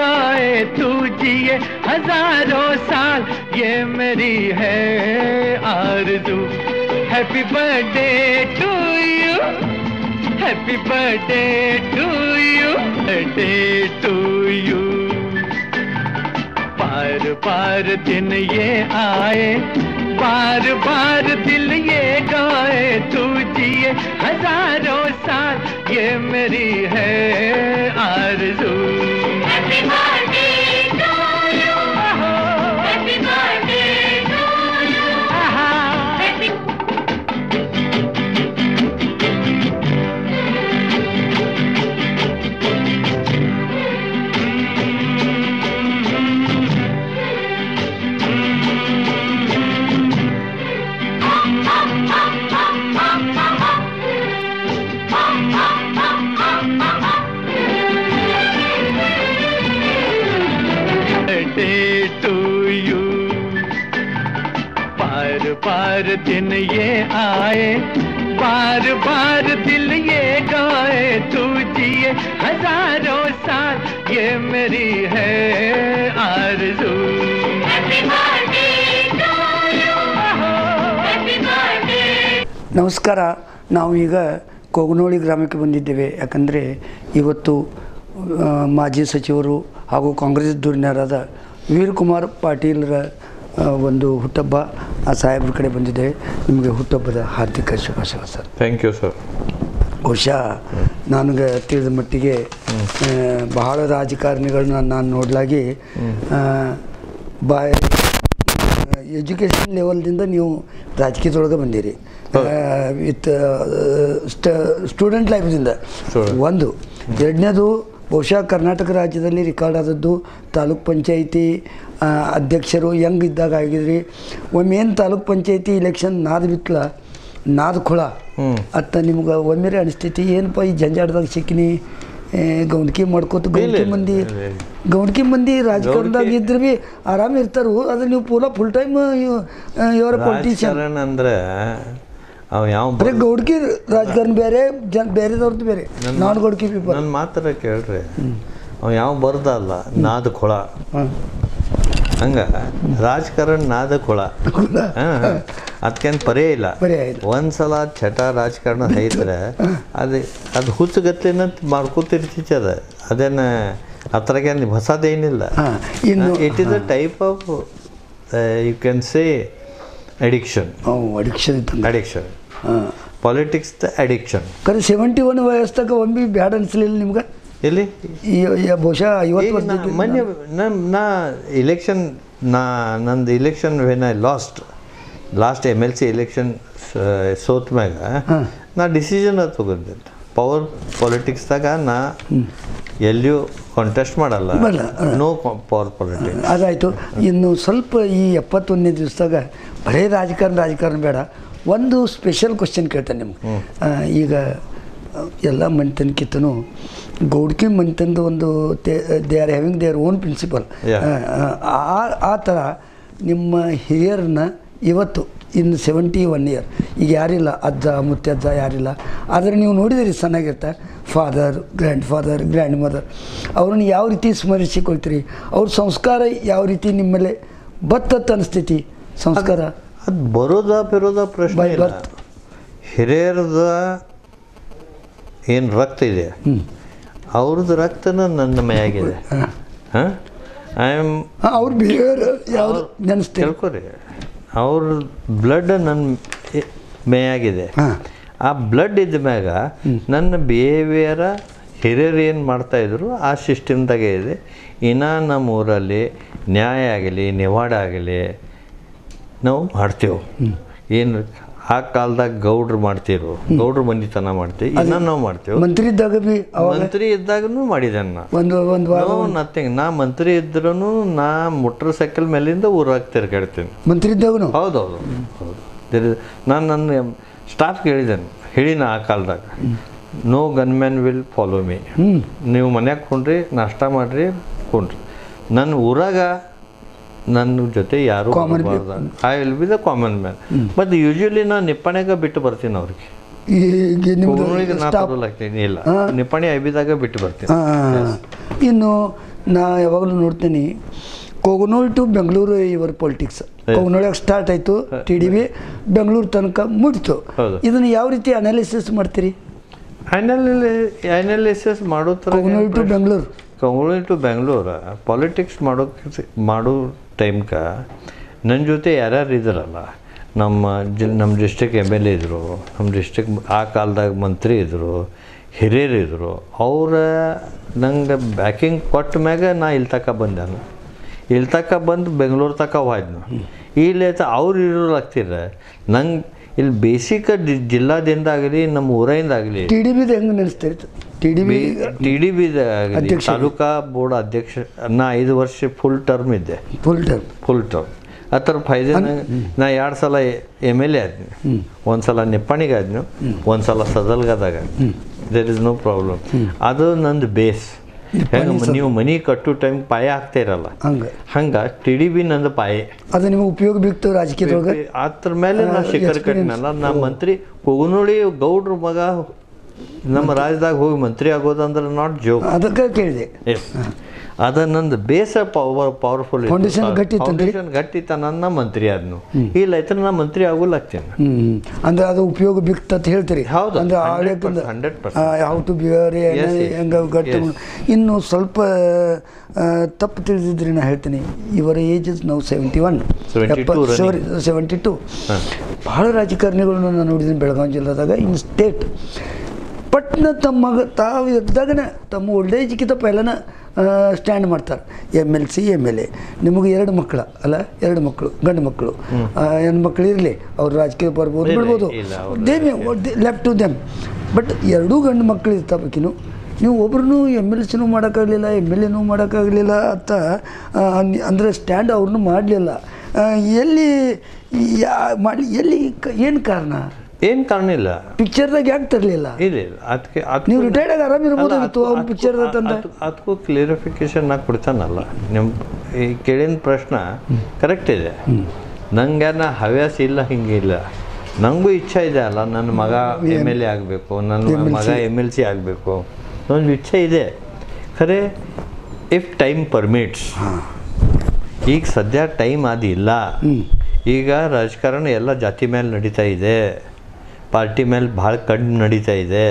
गाए तू जिए हजारों साल ये मेरी है आरज़ू happy birthday to you happy birthday to you birthday to you बार बार दिन ये आए बार बार दिल ये गाए तू जिए हजारों साल ये मेरी है आरज़ू Happy birthday to you. Happy birthday to you. Happy birthday to you बार बार दिन ये आए बार बार दिल ये गाए तू जिए हजारों साल ये मेरी है आरज़ू Happy birthday to you. Happy birthday. ನಮಸ್ಕಾರ ನಾವು ಈಗ ಕೊಗನೋಳಿ ಗ್ರಾಮಕ್ಕೆ ಬಂದಿದ್ದೇವೆ ಯಾಕಂದರೆ ಇವತ್ತು ಆ, ಮಾಜಿ ಸಚಿವರು ಹಾಗೂ ಕಾಂಗ್ರೆಸ್ ಧುರೀಣರಾದ ವೀರಕುಮಾರ್ ಪಾಟೀಲ್ರ ಆ, ಒಂದು ಹುಟ್ಟಹಬ್ಬ ಆ ಸಾಹೇಬ್ರ ಕಡೆ ಬಂದಿದ್ದೇವೆ ನಿಮಗೆ ಹುಟ್ಟುಹಬ್ಬದ ಹಾರ್ದಿಕ ಶುಭಾಶಯ ಸರ್ ಥ್ಯಾಂಕ್ ಯು ಸರ್ ಬಹುಶಃ ನನಗೆ ತಿಳಿದ ಮಟ್ಟಿಗೆ ಆ, ಬಹಳ ರಾಜಕಾರಣಿಗಳನ್ನ ನಾನು ನೋಡಲಾಗಿ ಬಾಯ್ ಎಜುಕೇಷನ್ ಲೆವೆಲ್ದಿಂದ ನೀವು ರಾಜಕೀಯದೊಳಗೆ ಬಂದಿರಿ ವಿತ್ ಸ್ಟೂಡೆಂಟ್ ಲೈಫ್ದಿಂದ Student. ಒಂದು ಎರಡನೇದು ಬಹುಶಃ ಕರ್ನಾಟಕ ರಾಜ್ಯದಲ್ಲಿ ರೆಕಾರ್ಡ್ ಆದದ್ದು ತಾಲೂಕ್ ಪಂಚಾಯಿತಿ ಆ, ಅಧ್ಯಕ್ಷರು ಹೆಂಗ್ ಇದ್ದಾಗ ಆಗಿದ್ರಿ ಒಮ್ಮೆ ಏನು ತಾಲೂಕ್ ಪಂಚಾಯಿತಿ ಇಲೆಕ್ಷನ್ ನಾದ ಬಿತ್ತಲ ನಾದ ಕುಳ ಅತ್ತ ನಿಮ್ಗೆ ಒಮ್ಮೆರೆ ಅನಿಸ್ತೈತಿ ಏನಪ್ಪ ಈ ಜಂಜಾಟದಾಗ ಸಿಕ್ಕಿನಿ ಏ, ಗೌಂಡ್ಕಿ ಮಾಡ್ಕೋತ ಗೌಂಡ್ಕಿ ಇಲ್ಲ, ಮಂದಿ ಇಲ್ಲ, ಇಲ್ಲ. ಗೌಂಡ್ಕಿ ಮಂದಿ ರಾಜಕಾರಣದಾಗ ಇದ್ರೆ ಭೀ ಆರಾಮ ಇರ್ತಾರು ಆದ್ರೆ ನೀವು ಪೂರ ಫುಲ್ ಟೈಮ್ ಇವರ ಪೊಲಿಟಿಷಿಯನ್ ರಾಜಕಾರಣ ಅಂದ್ರೆ ಅವ ಯಾವ ಬರೀ ಗೌಡ್ಕಿ ರಾಜಕಾರಣ ಬೇರೆ ಜನ ಬೇರೆದವ್ರದ್ದು ಬೇರೆ ನಾನ್ ಗೌಡ್ಕಿ ಪೀಪಲ್ ನನ್ನ ಮಾತ್ರ ಕೇಳ್ರಿ ಅವ ಯಾವ ಬರ್ದಲ್ಲ ನಾದ ಕೊಳ ಹಂಗ ರಾಜಕಾರಣ ನಾದ ಕೊಳ ಅದಕ್ಕೇನು ಪರೇ ಇಲ್ಲ ಪರ್ಯಾಯ ಇಲ್ಲ. ಒಂದ್ಸಲ ಚಟ ರಾಜಕಾರಣ ಐತ್ರೆ ಅದು ಅದು ಹುಚ್ಚುಗತ್ಲಿನ ಮಾಡ್ಕೋತಿರ್ತೈತಿ ಅದ ಅದೇನ ಅದ್ರಾಗೇನು ಹೊಸದೇನಿಲ್ಲ ಹಾಂ ಇನ್ನು it is a type of you can say addiction addiction ಇತ್ತು ಅಡಿಕ್ಷನ್ ಹಾಂ ಪಾಲಿಟಿಕ್ಸ್ ದ ಅಡಿಕ್ಷನ್ ಕರೆ ಸೆವೆಂಟಿ ಒನ್ ವಯಸ್ಸಾಗ ಒಮ್ಮೆ ಬ್ಯಾಡ್ ಅನ್ಸಲಿಲ್ಲ ನಿಮ್ಗೆ ಎಲ್ಲಿ ಈ ಈ ಬಹುಶಃ ಐವತ್ತು ಈಗ ನಾ- ವರ್ಷ ಮೊನ್ನೆ ನಮ್ ನಾ ಇಲೆಕ್ಷನ್ ನಾ ನಂದು election when I lost lost M L C election ಸೋತ್ ಮ್ಯಾಗ ನಾ ಡಿಸಿಷನ್ ಅದು ತಗೊಂಡಿದ್ದೆ ಪವರ್ ಪಾಲಿಟಿಕ್ಸ್ದಾಗ ನಾ ಎಲ್ಲಿಯೂ ಕಾಂಟೆಸ್ಟ್ ಮಾಡಲ್ಲ ಮಾಡಲ್ಲ, ನೋ ಪವರ್ ಪಾಲಿಟಿಕ್ಸ್ ಅದಾಯಿತು ಇನ್ನು ಸ್ವಲ್ಪ ಈ ಎಪ್ಪತ್ತೊಂದನೇ ದಿವಸದಾಗ ಬರೀ ರಾಜಕಾರಣ ರಾಜಕಾರಣ ಬೇಡ ಒಂದು ಸ್ಪೆಷಲ್ ಕ್ವಶನ್ ಕೇಳ್ತೇನೆ ನಿಮ್ಗೆ ಆ, ಈಗ ಆ, ಎಲ್ಲ ಮನೆತನಕ್ಕಿಂತನೂ ಗೌಡ್ಕಿ ಮನೆತನದ ಒಂದು they are having their own principle Yeah. ಆ ಆ ಥರ ನಿಮ್ಮ ಹಿರಿಯರನ್ನ ಇವತ್ತು ಇನ್ನು ಸೆವೆಂಟಿ ಒನ್ ಇಯರ್ ಈಗ ಯಾರಿಲ್ಲ ಅಜ್ಜ ಮುತ್ತಜ್ಜ ಯಾರಿಲ್ಲ ಆದರೆ ನೀವು ನೋಡಿದಿರಿ ಚೆನ್ನಾಗಿರ್ತ father grandfather grandmother ಅವ್ರನ್ನ ಯಾವ ರೀತಿ ಸ್ಮರಿಸಿಕೊಳ್ತೀರಿ ಅವ್ರ ಸಂಸ್ಕಾರ ಯಾವ ರೀತಿ ನಿಮ್ಮಲ್ಲಿ ಬತ್ತತ್ತು ಅನಿಸ್ತೈತಿ ಸಂಸ್ಕಾರ ಅದು ಬರೋದ ಬಿರೋದ ಪ್ರಶ್ನೆ By ಇಲ್ಲ birth. ಹಿರಿಯರದ ಏನು ರಕ್ತ ಇದೆ ಅವ್ರದ್ದು ರಕ್ತನ ನನ್ನ ಮೈಯಾಗಿದೆ ಹಾಂ ಐ ಆಮ್ ಹಾಂ ಅವ್ರ ಬಿಹೇವಿಯರ್ ಯಾವುದು ನೆನೆಸ್ತೀರಿ ತಿಳ್ಕೊರಿ ಅವ್ರ ಬ್ಲಡ್ ನನ್ನ ಮೇಯಾಗಿದೆ ಹಾಂ ಆ ಬ್ಲಡ್ ಇದ್ದ ಮ್ಯಾಗ ನನ್ನ ಬಿಹೇವಿಯರ ಹಿರಿಯರು ಏನು ಮಾಡ್ತಾಯಿದ್ರು ಆ ಸಿಸ್ಟಮ್ದಾಗೆ ಇದೆ ಇನ್ನು ನಮ್ಮ ಊರಲ್ಲಿ ನ್ಯಾಯ ಆಗಲಿ ನಿವಾಡ ಆಗಲಿ ನಾವು ಮಾಡ್ತೇವೆ ಏನು ಆ ಕಾಲದಾಗ ಗೌಡ್ರು ಮಾಡ್ತಿರು ಗೌಡ್ರು ಮನಿತನ ಮಾಡ್ತೀವಿ ಇನ್ನ ನಾವು ಮಾಡ್ತೇವೆ ಮಂತ್ರಿ ಇದ್ದಾಗ ಬಿ ಅವಾಗ ಮಂತ್ರಿ ಇದ್ದಾಗೂ ಮಾಡಿದ್ದೇನೆ ನಾ ಒಂದು ಒಂದು ವಾರ ನೋ ನಥಿಂಗ್ ನಾ ಮಂತ್ರಿ ಇದ್ರೂ ನಾ ಮೋಟ್ರ್ ಸೈಕಲ್ ಮೇಲಿಂದ ಊರಾಗ ತಿರ್ಗಾಡ್ತೀನಿ ಮಂತ್ರಿ ಇದ್ದಾಗೂ ಹೌದೌದು ಹೌದು There is- ನಾನು ನನ್ನ ಸ್ಟಾಫ್ಗೆ ಹೇಳಿದ್ದೇನೆ ಹೇಳಿನ ಆ ಕಾಲದಾಗ no gunman will follow me ನೀವು ಮನ್ಯಾಗ ಕೊಂಡ್ರಿ ನಾಷ್ಟ ಮಾಡ್ರಿ ಕೊಂಡ್ರಿ ನನ್ನ ಊರಾಗ ನನ್ನ ಜೊತೆ ಯಾರು Common I will be the common man but usually ನಾನು ನಿಪ್ಪಾಣ್ಯಾಗ ಬಿಟ್ಟು ಬರ್ತೀನಿ ಅವ್ರಿಗೆ ಈಗ ನಿಮ್ಮದು ಊರಿಗೆ ನಾ ತಗೊಳಕ್ತೀನಿ ಇಲ್ಲ ನಿಪ್ಪಾಣಿ ಐಬಿದಾಗ ಬಿಟ್ಟು ಬರ್ತೀನಿ ಆ, ಇನ್ನು ನಾ ಯಾವಾಗಲೂ ನೋಡ್ತೀನಿ ಕೋಗನೂರು ಟು ಬೆಂಗಳೂರು ಇವರ ಪೊಲಿಟಿಕ್ಸ್ ಕೋಗನೂರಾಗ ಸ್ಟಾರ್ಟ್ ಆಯಿತು ಟಿ ಡಿ ಬಿ ಬೆಂಗಳೂರು ತನಕ ಮುಟ್ತು ಹೌದು. ಇದನ್ನು ಯಾವ ರೀತಿ ಅನಾಲಿಸಿಸ್ ಮಾಡ್ತೀರಿ ಅನಾಲಿಲಿ ಅನಾಲಿಸಿಸ್ ಮಾಡೋ ಥರ ಕೋಗನೂರು ಟು ಬೆಂಗಳೂರು ಕಂಗ್ಳೂರು ಟು ಬೆಂಗಳೂರು ಪಾಲಿಟಿಕ್ಸ್ ಮಾಡೋಕೆ ಮಾಡೋ ಟೈಮ್ಕ ನನ್ನ ಜೊತೆ ಯಾರ್ಯಾರು ಇದ್ರಲ್ಲ ನಮ್ಮ ಜಿ ನಮ್ಮ ಡಿಸ್ಟ್ರಿಕ್ಟ್ ಎಮ್ ಎಲ್ ಎ ಇದ್ದರು ನಮ್ಮ ಡಿಸ್ಟ್ರಿಕ್ಟ್ ಆ ಕಾಲದಾಗ ಮಂತ್ರಿ ಇದ್ದರು ಹಿರಿಯರು ಇದ್ದರು ಅವರ ನಂಗೆ ಬ್ಯಾಕಿಂಗ್ ಕೊಟ್ಟ ಮ್ಯಾಗ ನಾ ಇಲ್ಲಿ ತಕ ಬಂದಾನು ಇಲ್ಲಿ ತಕ ಬಂದು ಬೆಂಗಳೂರು ತಕ ಹೋಯ್ತು ಇಲ್ಲಿ ಅವ್ರು ಇರೋಲಾಗ್ತಿರ ನಂಗೆ ಇಲ್ಲಿ ಬೇಸಿಕ್ ಜಿಲ್ಲಾದಿಂದ ಆಗಲಿ ನಮ್ಮ ಊರಿಂದ ಆಗಲಿ ಟಿ ಡಿ ಬಿದು ಹೆಂಗೆ ನೆನೆಸ್ತೀರಿ T D B T D B ಅಧ್ಯಕ್ಷ. ತಾಲೂಕಾ ಬೋರ್ಡ್ ಅಧ್ಯಕ್ಷ ನಾ ಐದು ವರ್ಷ ಫುಲ್ ಟರ್ಮ್ ಇದ್ದೆ ಫುಲ್ ಟರ್ಮ್ ಫುಲ್ ಟರ್ಮ್ ಆ ಥರ ಫೈದೆ ನಾ ಎರಡು ಸಲ ಎಮ್ ಎಲ್ ಎ ಆದ್ನಿ ಒಂದು ಸಲ ನಿಪ್ಪಾಣಿಗೆ ಆದ್ನು ಒಂದು ಸಲ ಸದಲ್ಗದಾಗ ದೇರ್ ಇಸ್ ನೋ ಪ್ರಾಬ್ಲಮ್ ಅದು ನಂದು ಬೇಸ್ ಹೆಂಗೆ ನೀವು ಮನಿ ಕಟ್ಟೋ ಟೈಮ್ ಪಾಯ ಆಗ್ತಾ ಇರಲ್ಲ ಹಂಗೆ ಹಂಗೆ ಟಿ ಡಿ ಬಿ ನಂದು ಪಾಯೆ ಅದು ನಿಮಗೆ ಉಪಯೋಗ ಬಿತ್ತು ರಾಜಕೀಯದೊಳಗೆ ಅದ್ರ ಮೇಲೆ ನಾ ಆ, ಶಿಖರ್ experience. ಕಟ್ಟಿನಲ್ಲ ನಾ ಮಂತ್ರಿ ಕೊಗುನೋಳಿ ಗೌಡ್ರ ಮಗ ನಮ್ಮ ರಾಜ್ಯದಾಗ ಹೋಗಿ ಮಂತ್ರಿ ಆಗೋದಂದ್ರೆ ನಾಟ್ ಜೋಕ್ ಅದಕ್ಕೆ ಕೇಳಿದೆ ಎಸ್ ಅದ ನಂದು ಬೇಸ ಪವರ್ ಪವರ್ಫುಲ್ Foundation ಗಟ್ಟಿ ಇತ್ತಂತ್ರಿ? ಫೌಂಡೇಶನ್ ಗಟ್ಟಿ ನನ್ನ ಮಂತ್ರಿ ಆದ್ನು ಇಲ್ಲ ಐತ್ರ ನಾ ಮಂತ್ರಿ ಆಗೋಲಾಗ್ತೇನೆ ಹ್ಮ್ ಅಂದ್ರೆ ಅದು ಉಪಯೋಗ ಬಿಕ್ತ ಅಂತ ಹೇಳ್ತೀರಿ ಹೌದು, ಅಂದ್ರೆ 100% ಆಡಳಿತದ 100%. How to behave Yes, yes. ಹೆಂಗ ಗಟ್ಟಿ Yes. ಇನ್ನು ಸ್ವಲ್ಪ ಆ, ತಪ್ಪು ತಿಳಿದಿದ್ರಿ ನಾ ಹೇಳ್ತೀನಿ ಇವರ ಏಜ್ ಇಸ್ ನಾವು seventy one 72 running. Seventy two ಬಹಳ ರಾಜಕಾರಣಿಗಳನ್ನ ನಾನು ನೋಡಿದ್ದೀನಿ ಬೆಳಗಾವಿ ಜಿಲ್ಲಾದಾಗ ಇನ್ ಸ್ಟೇಟ್ ಪಟ್ನ ತಮ್ಮ ಮಗ ತಾವು ಎದ್ದಾಗನೇ ತಮ್ಮ ಓಲ್ಡ್ ಏಜ್ಗಿಂತ ಪೈಲನ ಸ್ಟ್ಯಾಂಡ್ ಮಾಡ್ತಾರೆ M L C M L A ನಿಮಗೆ ಎರಡು ಮಕ್ಕಳ ಅಲ್ಲ ಎರಡು ಮಕ್ಕಳು ಗಂಡು ಮಕ್ಕಳು ಹೆಣ್ಮಕ್ಳು ಇರಲಿ ಅವ್ರು ರಾಜಕೀಯ ಬರ್ಬೋದು ಇಲ್ಲ, ಬಿಡ್ಬೋದು ಇಲ್ಲ, ಅವ್ರು ದೇಮೆ ಲೆಫ್ಟ್ ಟು ದೆಮ್ ಬಟ್ ಎರಡೂ ಗಂಡು ಮಕ್ಕಳು ಇರ್ತಾಬೇಕಿನು ನೀವು ಒಬ್ರು ಎಮ್ ಎಲ್ ಸಿನೂ ಮಾಡೋಕ್ಕಾಗಲಿಲ್ಲ ಎಮ್ ಎಲ್ ಎನೂ ಮಾಡೋಕ್ಕಾಗಲಿಲ್ಲ ಅಂತ ಆ, ಅನ್- ಅಂದರೆ ಸ್ಟ್ಯಾಂಡ್ ಅವ್ರನ್ನೂ ಮಾಡಲಿಲ್ಲ ಎಲ್ಲಿ ಯಾ ಮಾಡಲಿ ಎಲ್ಲಿ ಏನು ಕಾರಣ ಏನು ಕಾರಣ ಇಲ್ಲ ಪಿಕ್ಚರ್ದಾಗ ಯಾಕೆ ತರಲಿಲ್ಲ ಇಲ್ಲ ಇಲ್ಲ ಅದಕ್ಕೆ ನೀವು ರಿಟೈರ್ಡ್ ಆಗಿ ಆರಾಮ್ ಇರ್ಬೋದಾಗಿತ್ತು ಅವ್ರ ಪಿಕ್ಚರ್ ತಂದೆ ಅದಕ್ಕೂ ಕ್ಲಿಯರಿಫಿಕೇಶನ್ ನಾ ಕೊಡ್ತಾನಲ್ಲ ನಿಮ್ಮ ಈ ಕೇಳಿದ ಪ್ರಶ್ನೆ ಕರೆಕ್ಟ್ ಇದೆ ನಂಗೆ ನಾ ಹವ್ಯಾಸ ಇಲ್ಲ ಹಿಂಗಿಲ್ಲ ನನಗೂ ಇಚ್ಛೆ ಇದೆ ಅಲ್ಲ ನನ್ನ ಮಗ ಎಮ್ ಎಲ್ ಎ ಆಗಬೇಕು ನನ್ನ ಮಗ ಎಮ್ ಎಲ್ ಸಿ ಆಗಬೇಕು ಒಂದು ಇಚ್ಛೆ ಇದೆ ಖರೆ ಇಫ್ ಟೈಮ್ ಪರ್ಮಿಟ್ಸ್ ಈಗ ಸದ್ಯ ಟೈಮ್ ಅದಿಲ್ಲ ಈಗ ರಾಜಕಾರಣ ಎಲ್ಲ ಜಾತಿ ಮೇಲೆ ನಡೀತಾ ಇದೆ ಪಾರ್ಟಿ ಮೇಲೆ ಭಾಳ ಕಡಿಮೆ ನಡೀತಾ ಇದೆ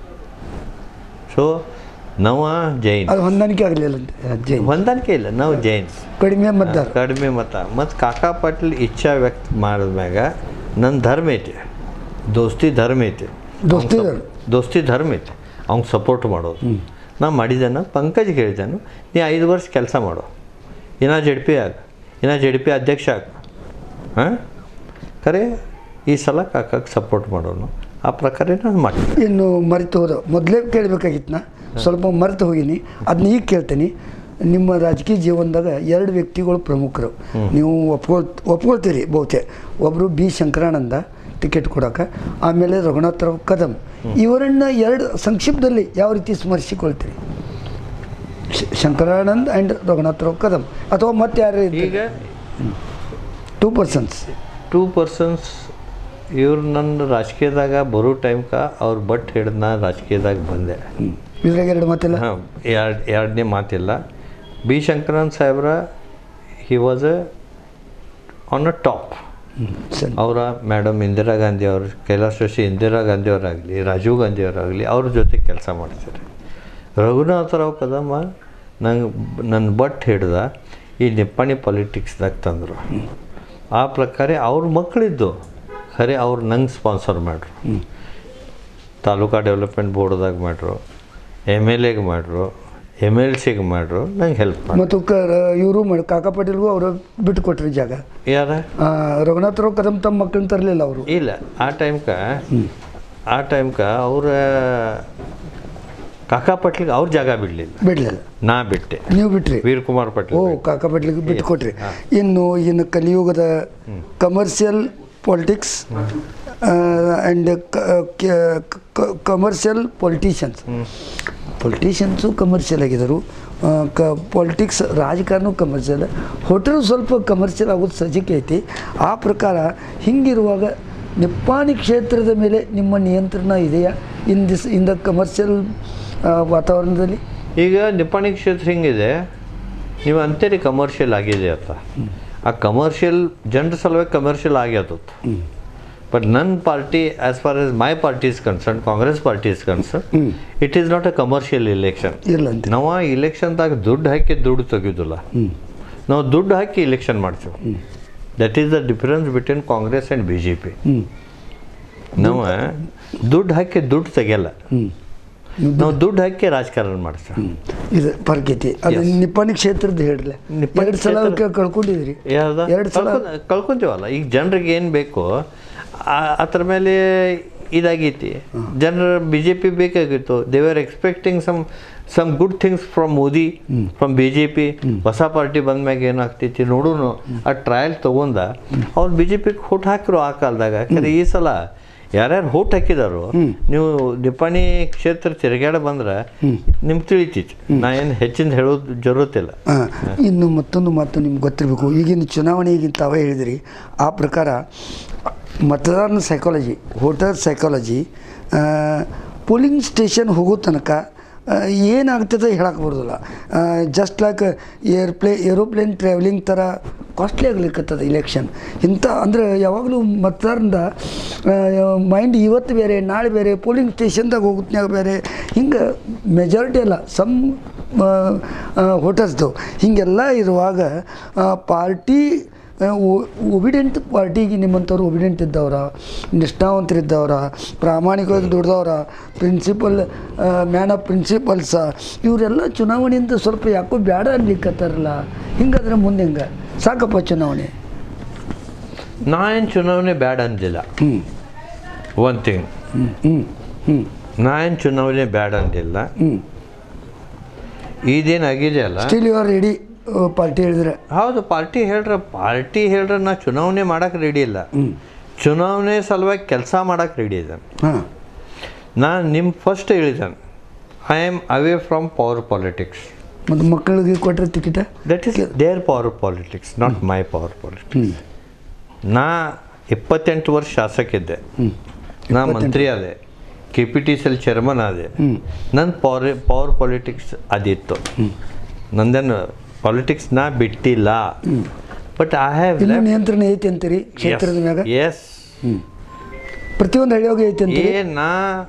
ಸೊ ನಾವು ಜೈನ್ ಅದು ಹೊಂದಾಣಿಕೆ ಆಗಲಿಲ್ಲ ಜೈನ್ ಹೊಂದಾಣಿಕೆ ಇಲ್ಲ ನಾವು ಜೈನ್ಸ್ ಕಡಿಮೆ ಮತದಾರ ಕಡಿಮೆ ಮತ ಮತ್ತು ಕಾಕಾ ಪಾಟೀಲ್ ಇಚ್ಛಾ ವ್ಯಕ್ತ ಮಾಡಿದ್ಮ್ಯಾಗ ನನ್ನ ಧರ್ಮ ಐತಿ ದೋಸ್ತಿ ಧರ್ಮ ಐತಿ ದೋಸ್ತಿ ಅವ್ನ್ ಧರ್ಮ. ಸಪ್- ದೋಸ್ತಿ ಧರ್ಮ ಐತಿ ಅವ್ನು ಸಪೋರ್ಟ್ ಮಾಡೋದು ನಾ ಮಾಡಿದ್ದೇನೆ ಪಂಕಜ್ಗೆ ಹೇಳಿದ್ದೇನು ನೀ ಐದು ವರ್ಷ ಕೆಲಸ ಮಾಡು ಇನ್ನ ಜಡ್ ಪಿ ಆಗ ಇನ್ನ ಜಡ್ ಪಿ ಅಧ್ಯಕ್ಷ ಆಗ ಹಾಂ ಖರೆ ಈ ಸಲ ಕಾಕಾಗೆ ಸಪೋರ್ಟ್ ಮಾಡೋನು ಆ ಪ್ರಕಾರ ನಾನು ಮಾಡ್ತೀನಿ ಇನ್ನು ಮರೆತು ಹೋದ ಮೊದಲೇ ಕೇಳಬೇಕಾಗಿತ್ತು ನಾ ಸ್ವಲ್ಪ ಮರೆತು ಹೋಗಿನಿ ಅದನ್ನ ಈಗ ಕೇಳ್ತೀನಿ ನಿಮ್ಮ ರಾಜಕೀಯ ಜೀವನದಾಗ ಎರಡು ವ್ಯಕ್ತಿಗಳು ಪ್ರಮುಖರು ನೀವು ಒಪ್ಕೊಳ್ ಒಪ್ಕೊಳ್ತೀರಿ ಬಹುತೇಕ ಒಬ್ಬರು ಬಿ ಶಂಕರಾನಂದ ಟಿಕೆಟ್ ಕೊಡೋಕೆ ಆಮೇಲೆ ರಘುನಾಥರಾವ್ ಕದಂ ಇವರನ್ನು ಎರಡು ಸಂಕ್ಷಿಪ್ತದಲ್ಲಿ ಯಾವ ರೀತಿ ಸ್ಮರಿಸಿಕೊಳ್ತೀರಿ ಶ- ಶಂಕರಾನಂದ್ ಆ್ಯಂಡ್ ರಘುನಾಥರಾವ್ ಕದಂ ಅಥವಾ ಮತ್ತೆ ಯಾರು ಈಗ ಟೂ ಪರ್ಸನ್ಸ್ ಟೂ ಪರ್ಸನ್ಸ್ ಇವ್ರು ನನ್ನ ರಾಜಕೀಯದಾಗ ಬರೋ ಟೈಮ್ಕ ಅವ್ರ ಬಟ್ ಹಿಡಿದು ನಾನು ರಾಜಕೀಯದಾಗ ಬಂದೆ ಇದ್ರಾಗ ಎರಡು ಮಾತಿಲ್ಲ ಹಾಂ ಎರಡು ಎರಡನೇ ಮಾತಿಲ್ಲ ಬಿ ಶಂಕರನ್ ಸಾಹೇಬ್ರ he was a on a top ಸರಿ ಅವರ ಮೇಡಮ್ ಇಂದಿರಾ ಗಾಂಧಿ ಅವರು ಕೈಲಾಸ ಶಶಿ ಇಂದಿರಾ ಗಾಂಧಿ ಅವರಾಗಲಿ ರಾಜೀವ್ ಗಾಂಧಿ ಅವರಾಗಲಿ ಅವ್ರ ಜೊತೆ ಕೆಲಸ ಮಾಡ್ತಾರೆ ರಘುನಾಥರಾವ್ ಕದಮ್ಮ ನಂಗೆ ನನ್ನ ಬಟ್ ಹಿಡ್ದ ಈ ನಿಪ್ಪಾಣಿ ಪಾಲಿಟಿಕ್ಸ್ದಾಗ ತಂದರು ಆ ಪ್ರಕಾರ ಅವ್ರ ಮಕ್ಕಳಿದ್ದು ಖರೆ ಅವ್ರು ನಂಗೆ ಸ್ಪಾನ್ಸರ್ ಮಾಡ್ರು ತಾಲೂಕಾ ಡೆವಲಪ್ಮೆಂಟ್ ಬೋರ್ಡ್ದಾಗ ಮಾಡ್ರು ಎಮ್ ಎಲ್ ಎಗೆ ಮಾಡ್ರು ಎಮ್ ಎಲ್ ಸಿಗೆ ಮಾಡ್ರು ನಂಗೆ ಹೆಲ್ಪ್ ಮಾಡಿ ಮತ್ತು ಕ ಇವರು ಮಾಡಿ ಕಾಕಾ ಪಾಟೀಲ್ಗೂ ಅವರು ಬಿಟ್ಟು ಕೊಟ್ರಿ ಜಾಗ ಯಾರ ಆ, ರಘುನಾಥರಾವ್ ಕದಂ ತಮ್ಮ ಮಕ್ಕಳನ್ನ ತರಲಿಲ್ಲ ಅವರು ಇಲ್ಲ ಆ ಟೈಮ್ಕ ಆ ಟೈಮ್ಕ ಅವ್ರ ಕಾಕಾ ಪಟ್ಲಿಗೆ ಅವ್ರ ಜಾಗ ಬಿಡಲಿಲ್ಲ ಬಿಡಲಿಲ್ಲ ನಾ ಬಿಟ್ಟೆ ನೀವು ಬಿಟ್ರಿ ವೀರಕುಮಾರ್ ಓ ಪಟ್ಲ್ ಕಾಕಾ ಪಾಟೀಲ್ಗೆ ಬಿಟ್ಟು ಕೊಟ್ರಿ ಇನ್ನು ಇನ್ನು ಕಲಿಯುಗದ commercial politics and commercial politicians politicians commercial ಆಗಿದ್ದರು ಆ, ಕ ಪಾಲಿಟಿಕ್ಸ್ ರಾಜಕಾರಣ ಕಮರ್ಷಿಯಲ್ ಹೋಟೆಲ್ ಸ್ವಲ್ಪ ಕಮರ್ಷಿಯಲ್ ಆಗೋದು ಸಜ್ಜಿಕೆ ಐತಿ ಆ ಪ್ರಕಾರ ಹಿಂಗಿರುವಾಗ ನಿಪ್ಪಾಣಿ ಕ್ಷೇತ್ರದ ಮೇಲೆ ನಿಮ್ಮ ನಿಯಂತ್ರಣ ಇದೆಯಾ in this in the commercial ವಾತಾವರಣದಲ್ಲಿ ಈಗ ನಿಪ್ಪಾಣಿ ಕ್ಷೇತ್ರ ಹಿಂಗಿದೆ ನೀವು ಅಂತೀರಿ ಕಮರ್ಷಿಯಲ್ ಆಗಿದೆ ಅಂತ ಆ ಕಮರ್ಷಿಯಲ್ ಜನರ ಸಲುವಾಗಿ ಕಮರ್ಷಿಯಲ್ ಆಗ್ಯದ ಬಟ್ ನನ್ನ party as far as my party is concern Congress party is concern it is not a commercial election ಇಲ್ಲ ಅಂತ ನಾವು ಆ ಇಲೆಕ್ಷನ್ದಾಗ ದುಡ್ಡು ಹಾಕಿ ದುಡ್ಡು ತೆಗೆಯೋದಿಲ್ಲ ನಾವು ದುಡ್ಡು ಹಾಕಿ ಇಲೆಕ್ಷನ್ ಮಾಡ್ತೀವಿ that is the difference between Congress and B J P ಹ್ಞೂ ನಾವು ದುಡ್ಡು ಹಾಕಿ ದುಡ್ಡು ತೆಗಿಯಲ್ಲ ಹ್ಞೂ ನಾವು ದುಡ್ಡು ಹಾಕಿ ರಾಜಕಾರಣ ಮಾಡ್ತೀವಿ ಇದು ಪರ್ಕೈತಿ ಅದು Yes. ನಿಪ್ಪಾಣಿ ಕ್ಷೇತ್ರದ ಹೇಳ್ಲೆ ನಿಪ್ಪಾಣಿ ಎರಡು ಸಲ ಕ್ಷೇತ್ರ- ಕ- ಕಳ್ಕೊಂಡಿದ್ರಿ ಯಾವ್ದು ಎರಡು ಸಲ ಕಳ್ಕೊಂಡ್- ಕಳ್ಕೊಂತೀವಲ್ಲ ಈಗ ಜನರಿಗೆ ಏನು ಬೇಕು ಆ- ಅದ್ರ ಮೇಲೆ ಇದಾಗೈತಿ ಜನರ ಬಿ ಜೆ ಪಿ ಬೇಕಾಗಿತ್ತು they are expecting some some good things from Modi from B J P ಹೊಸ ಪಾರ್ಟಿ ಬಂದ್ಮ್ಯಾಗ ಏನಾಗ್ತೈತಿ ನೋಡೋಣ ಆ ಟ್ರಯಲ್ ತಗೊಂಡ ಅವ್ರು ಬಿ ಜೆ ಪಿಗೆ ಹೋಟ್ ಹಾಕಿರು ಆ ಕಾಲದಾಗ ಯಾಕಂದ್ರೆ ಈ ಸಲ ಯಾರ್ಯಾರು ಹೋಟ್ ಹಾಕಿದಾರೋ ನೀವು ನಿಪ್ಪಾಣಿ ಕ್ಷೇತ್ರ ತಿರುಗಾಡ ಬಂದ್ರೆ ನಿಮ್ಗೆ ತಿಳಿತೈತಿ ನಾ ಏನು ಹೆಚ್ಚಿಂದ ಹೇಳೋದು ಜರುತ್ತಿಲ್ಲ ಆ, ಇನ್ನು ಮತ್ತೊಂದು ಮಾತು ನಿಮ್ಗೆ ಗೊತ್ತಿರಬೇಕು ಈಗಿನ ಚುನಾವಣೆ ಈಗಿನ ತಾವೇ ಹೇಳಿದಿರಿ ಆ ಪ್ರಕಾರ ಮತದಾರನ psychology voter psychology polling station ಹೋಗೋ ತನಕ ಆ, ಏನಾಗ್ತದೆ ಹೇಳಕ್ಕೆ ಬರೋದಿಲ್ಲ ಜಸ್ಟ್ ಲೈಕ್ ಏರ್ಪ್ಲೇ ಏರೋಪ್ಲೇನ್ ಟ್ರಾವೆಲಿಂಗ್ ಥರ ಕಾಸ್ಟ್ಲಿ ಆಗ್ಲಿಕ್ಕತ್ತದ ಇಲೆಕ್ಷನ್ ಇಂಥ ಅಂದರೆ ಯಾವಾಗಲೂ ಮತದಾರರಿಂದ ಮೈಂಡ್ ಇವತ್ತು ಬೇರೆ ನಾಳೆ ಬೇರೆ ಪೋಲಿಂಗ್ ಸ್ಟೇಷನ್ದಾಗ ಹೋಗುತ್ನ್ಯಾಗ ಬೇರೆ ಹಿಂಗೆ ಮೆಜಾರಿಟಿ ಅಲ್ಲ ಸಮ್ ಹೋಟಲ್ಸ್ದು ಹೀಗೆಲ್ಲ ಇರುವಾಗ ಪಾರ್ಟಿ ಒಬಿಡೆಂಟ್ ಪಾರ್ಟಿಗೆ ನಿಮ್ಮಂಥವ್ರು ಒಬಿಡೆಂಟ್ ಇದ್ದವ್ರ ನಿಷ್ಠಾವಂತರಿದ್ದವ್ರ ಪ್ರಾಮಾಣಿಕವಾಗಿ ದುಡ್ದವ್ರ ಪ್ರಿನ್ಸಿಪಲ್ ಮ್ಯಾನ್ ಆಫ್ ಪ್ರಿನ್ಸಿಪಲ್ಸ ಇವರೆಲ್ಲ ಚುನಾವಣೆಯಿಂದ ಸ್ವಲ್ಪ ಯಾಕೋ ಬೇಡ ಅನ್ಲಿಕ್ಕತ್ತಾರಲ್ಲ ಹಿಂಗಾದ್ರೆ ಮುಂದೆ ಹಿಂಗೆ ಸಾಕಪ್ಪ ಚುನಾವಣೆ ನಾ ಏನು ಚುನಾವಣೆ ಬ್ಯಾಡ ಅಂದಿಲ್ಲ ಹ್ಞೂ ಒನ್ ಥಿಂಗ್ ಹ್ಞೂ ಹ್ಞೂ ಹ್ಞೂ ನಾ ಏನು ಚುನಾವಣೆ ಬ್ಯಾಡ ಅಂದಿಲ್ಲ ಹ್ಞೂ ಇದೇನಾಗಿದೆ ಅಲ್ಲ still you are ready party ಹೇಳಿದ್ರೆ ಹೌದು ಪಾರ್ಟಿ ಹೇಳ್ರ ಪಾರ್ಟಿ ಹೇಳ್ರ ನಾ ಚುನಾವಣೆ ಮಾಡಕ್ಕೆ ರೆಡಿ ಇಲ್ಲ ಚುನಾವಣೆ ಸಲುವಾಗಿ ಕೆಲಸ ಮಾಡಕ್ಕೆ ರೆಡಿ ಇದ್ದಾನೆ ಹಾಂ ನಾನು ನಿಮ್ಮ ಫಸ್ಟ್ ಹೇಳಿದ್ದಾನೆ I am away from power politics ಮತ್ತು ಮಕ್ಕಳಿಗೆ ಕೊಟ್ಟರೆ ticket that is their power politics not my power politics ನಾ ಇಪ್ಪತ್ತೆಂಟು ವರ್ಷ ಶಾಸಕಿದ್ದೆ ನಾ ಮಂತ್ರಿ ಆದೆ K P T C chairman ಆದೆ ನನ್ನ ಪವರ್ ಪವರ್ ಪಾಲಿಟಿಕ್ಸ್ ಅದಿತ್ತು ನಂದೇನು ಪಾಲಿಟಿಕ್ಸ್ ನಾ ಬಿಟ್ಟಿಲ್ಲ ಬಟ್ ಐ ಹ್ಯಾವ್ ಇನ್ನೂ ನಿಯಂತ್ರಣ ಐತಿ ಅಂತೀರಿ ಕ್ಷೇತ್ರದ ಮ್ಯಾಗ ಎಸ್ ಪ್ರತಿಯೊಂದು ಹಳ್ಳಿಯಾಗ ಐತಿ ಅಂತೀರಿ ಏ ನಾ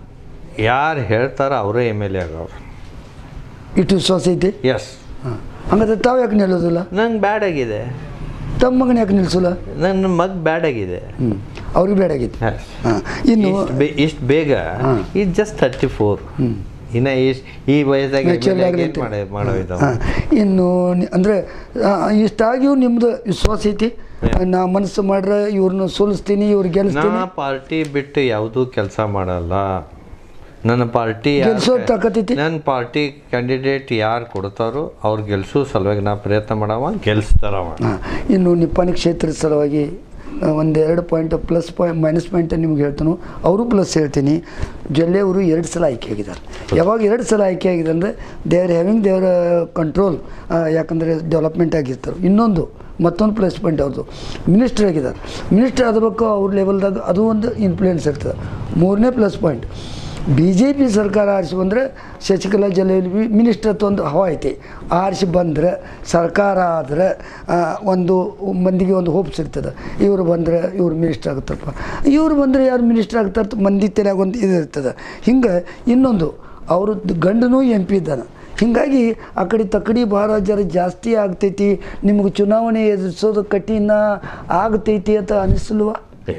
ಯಾರು ಹೇಳ್ತಾರ ಅವರೇ ಎಮ್ ಎಲ್ ಎ ಆಗವ್ರು ಇಟ್ಟು ವಿಶ್ವಾಸ ಐತಿ ಎಸ್ ಹಾಂ ಹಂಗಾದ್ರೆ ತಾವು ಯಾಕೆ ನಿಲ್ಲೋದಿಲ್ಲ ನಂಗೆ ಬ್ಯಾಡ್ ಆಗಿದೆ ತಮ್ಮ ಮಗನ ಯಾಕೆ ನಿಲ್ಸೋಲ್ಲ ನನ್ನ ಮಗ್ ಬ್ಯಾಡ್ ಆಗಿದೆ ಹ್ಞೂ ಅವ್ರಿಗೆ ಬೇಡ ಆಗೈತಿ Yes. ಹಾಂ ಇನ್ನು ಇಷ್ಟು ಬೇ ಇಷ್ಟು ಬೇಗ ಹಾಂ. ಇದು ಜಸ್ಟ್ ತರ್ಟಿ ಫೋರ್ ಇನ್ನು ಇಷ್ಟು ಈ ವಯಸ್ಸಾಗ Mature ಆಗ್ಲಿ ಏನು ಅಂತ. ಮಾಡೋ ಮಾಡೋ ಇದಾವೆ ಹಾಂ ಇನ್ನು ನಿ- ಅಂದರೆ ಇಷ್ಟಾಗಿಯೂ ನಿಮ್ದು ವಿಶ್ವಾಸ ಐತಿ ನಾ ಮನಸ್ಸು ಮಾಡ್ರೆ ಇವ್ರನ್ನ ಸೋಲಿಸ್ತೀನಿ ಇವ್ರು ನಾ ಗೆಲ್ಲಿಸ್ತೀನಿ ಪಾರ್ಟಿ ಬಿಟ್ಟು ಯಾವುದೂ ಕೆಲಸ ಮಾಡಲ್ಲ ನನ್ನ ಪಾರ್ಟಿ ಗೆಲ್ಸೋ ತಾಕತ್ತೈತಿ? ನನ್ನ ಪಾರ್ಟಿ ಕ್ಯಾಂಡಿಡೇಟ್ ಯಾರು ಕೊಡ್ತಾರೋ ಅವ್ರು ಗೆಲ್ಸೋ ಸಲುವಾಗಿ ನಾ ಪ್ರಯತ್ನ ಮಾಡವ ಗೆಲ್ಸ್ತಾರವ ಹಾಂ ಇನ್ನು ನಿಪ್ಪಾಣಿ ಕ್ಷೇತ್ರದ ಸಲುವಾಗಿ ಆ, ಒಂದೆರಡು point plus point minus point ನಿಮ್ಗೆ ಹೇಳ್ತಾನು ಅವರು ಪ್ಲಸ್ ಹೇಳ್ತೀನಿ ಜೊಲ್ಲೆ ಅವರು ಎರಡು ಸಲ ಆಯ್ಕೆ ಆಗಿದ್ದಾರೆ ಯಾವಾಗ ಎರಡು ಸಲ ಆಯ್ಕೆ ಆಗಿದೆ ಅಂದರೆ ದೇ ಆರ್ ಹ್ಯಾವಿಂಗ್ ದೇವರ ಕಂಟ್ರೋಲ್ ಯಾಕಂದರೆ ಡೆವಲಪ್ಮೆಂಟ್ ಆಗಿರ್ತಾರೆ ಇನ್ನೊಂದು ಮತ್ತೊಂದು ಪ್ಲಸ್ ಪಾಯಿಂಟ್ ಅವ್ರದ್ದು ಮಿನಿಸ್ಟರ್ ಆಗಿದ್ದಾರೆ ಮಿನಿಸ್ಟರ್ ಆಗಬೇಕು ಅವ್ರ ಲೆವೆಲ್ದಾಗ ಅದು ಒಂದು ಇನ್ಫ್ಲೂಯೆನ್ಸ್ ಇರ್ತದೆ ಮೂರನೇ plus point B J P ಸರ್ಕಾರ ಆರಿಸಿ ಬಂದರೆ ಶಶಿಕಲಾ ಜೊಲ್ಲೆ ಮಿನಿಸ್ಟರ್ ಒಂದು ಹವಾ ಐತಿ ಆರಿಸಿ ಬಂದರೆ ಸರ್ಕಾರ ಆದರೆ ಒಂದು ಮಂದಿಗೆ ಒಂದು ಹೋಪ್ ಸಿಗ್ತದೆ ಇವರು ಬಂದರೆ ಇವ್ರು ಮಿನಿಸ್ಟರ್ ಆಗುತ್ತಪ್ಪ ಇವ್ರು ಬಂದರೆ ಯಾರು ಮಿನಿಸ್ಟರ್ ಆಗ್ತಾರೆ ಮಂದಿ ತಲೆಯಾಗ ಒಂದು ಇದು ಇರ್ತದೆ ಹಿಂಗೆ ಇನ್ನೊಂದು ಅವರು ಗಂಡನೂ ಎಂ ಪಿ ಇದ್ದಾನೆ ಹೀಗಾಗಿ ಆ ಕಡೆ ತಕ್ಕಡಿ ಭಾರ ಜರ ಜಾಸ್ತಿ ಆಗ್ತೈತಿ ನಿಮಗೆ ಚುನಾವಣೆ ಎದುರಿಸೋದು ಕಠಿಣ ಆಗ್ತೈತಿ ಅಂತ ಅನಿಸಲ್ವಾ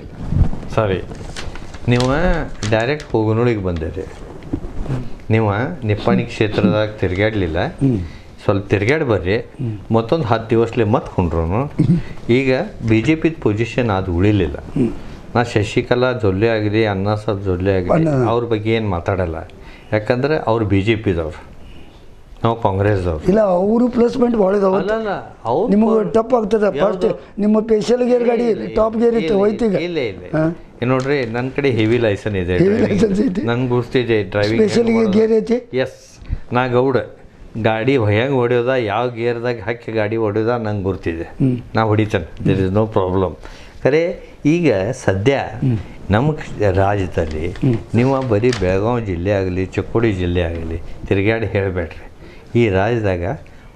ಸಾರಿ ನೀವು ಡೈರೆಕ್ಟ್ ಹೋಗನೂರಿಗೆ ಬಂದಿರಿ ನೀವು ನಿಪ್ಪಾಣಿ ಕ್ಷೇತ್ರದಾಗ ತಿರ್ಗಾಡ್ಲಿಲ್ಲ ಸ್ವಲ್ಪ ತಿರ್ಗಾಡಿ ಬರ್ರಿ ಮತ್ತೊಂದು ಹತ್ತು ದಿವಸಲೆ ಮತ್ತೆ ಕುಂಡ್ರು ಈಗ ಬಿ ಜೆ ಪಿದ ಪೊಸಿಷನ್ ಅದು ಉಳಿಲಿಲ್ಲ ನಾ ಶಶಿಕಲಾ ಜೊಲ್ಲೆ ಆಗಲಿ ಅನ್ನ ಸಾಬ್ ಜೊಲ್ಲೆ ಆಗಲಿ ಅನ್ನ- ಅವ್ರ ಬಗ್ಗೆ ಏನು ಮಾತಾಡಲ್ಲ ಯಾಕಂದ್ರೆ ಅವ್ರು ಬಿ ಜೆ ಪಿದವ್ರು ನಾವು ಕಾಂಗ್ರೆಸ್ದವ್ರು ಇಲ್ಲ ಅವರು ಪ್ಲಸ್ ಪಾಯಿಂಟ್ ಭಾಳ ಇದಾವೆ ಅಲ್ಲಲ್ಲ ಅವ್ರು ನಿಮಗೆ ಟಪ್ ಆಗ್ತದೆ ಫಸ್ಟ್ ಯಾವ್ದು? ನಿಮ್ಮ ಸ್ಪೆಷಲ್ ಗೇರ್ ಗಾಡಿ ಟಾಪ್ ಗೇರ್ ಇತ್ತು ಹೋಯ್ತೀಗ ಇಲ್ಲ ಇಲ್ಲ ಹಾಂ ಈಗ ನೋಡ್ರಿ ನನ್ನ ಕಡೆ ಹೆವಿ ಲೈಸನ್ ಇದೆ Heavy license ಐತಿ? ನಂಗೆ ಗುರ್ತಿದೆ ಸ್ಪೆಷಲ್ ಡ್ರೈವಿಂಗ್ ಗೇರ್ ಐತಿ ಎಸ್ ನಾ ಗೌಡ ಗಾಡಿ ಹೆಂಗೆ ಹೊಡೆಯೋದ ಯಾವ ಗೇರ್ದಾಗ ಹಾಕಿ ಗಾಡಿ ಹೊಡೆಯೋದ ನಂಗೆ ಗುರ್ತಿದೆ ನಾ ಹೊಡಿತೇನೆ ದಿರ್ ಇಸ್ ನೋ ಪ್ರಾಬ್ಲಮ್ ಖರೆ ಈಗ ಸದ್ಯ ನಮ್ಮ ಕ್ಷ- ರಾಜ್ಯದಲ್ಲಿ ನೀವು ಬರೀ ಬೆಳಗಾವಿ ಜಿಲ್ಲೆ ಆಗಲಿ ಚಿಕ್ಕೋಡಿ ಜಿಲ್ಲೆ ಆಗಲಿ ತಿರುಗಾಡಿ ಹೇಳಬೇಡ್ರಿ ಈ ರಾಜ್ಯದಾಗ